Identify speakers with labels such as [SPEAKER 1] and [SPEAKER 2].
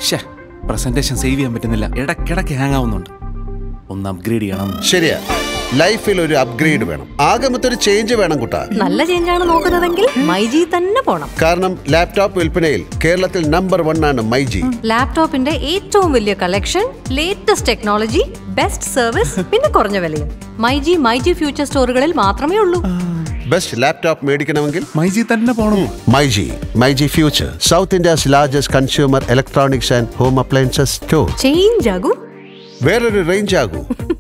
[SPEAKER 1] ഷേ presentation save ചെയ്യാൻ പറ്റുന്നില്ല ഇടയ്ക്കിടയ്ക്ക് ഹാങ് ആവുന്നുണ്ട് ഒന്ന് അപ്ഗ്രേഡ് ചെയ്യണം
[SPEAKER 2] ശരിയാ ലൈഫിൽ ഒരു അപ്ഗ്രേഡ് വേണം ആകെ മൊത്തം ഒരു ചേഞ്ച് വേണം കുട്ടാ
[SPEAKER 3] നല്ല ചേഞ്ചാണ് നോക്കുന്നതെങ്കിൽ മൈജി തന്നെ പോണം
[SPEAKER 2] കാരണം ലാപ്ടോപ്പ് വിൽപ്പനയിൽ കേരളത്തിൽ നമ്പർ വൺ ആണ് മൈജി
[SPEAKER 3] ലാപ്ടോപ്പിന്റെ ഏറ്റവും വലിയ collection latest technology best service പിന്നെ കുറഞ്ഞ വിലയും മൈജി മൈജി ഫ്യൂച്ചർ സ്റ്റോറുകളിൽ മാത്രമേ ഉള്ളൂ
[SPEAKER 2] ബെസ്റ്റ് ലാപ്ടോപ്പ് മേടിക്കണമെങ്കിൽ
[SPEAKER 1] മൈജി തന്നെ പോണം
[SPEAKER 2] myG myG future South India's largest consumer electronics and home appliances store
[SPEAKER 3] change ആകൂ
[SPEAKER 2] വേറൊരു റേഞ്ച് ആകൂ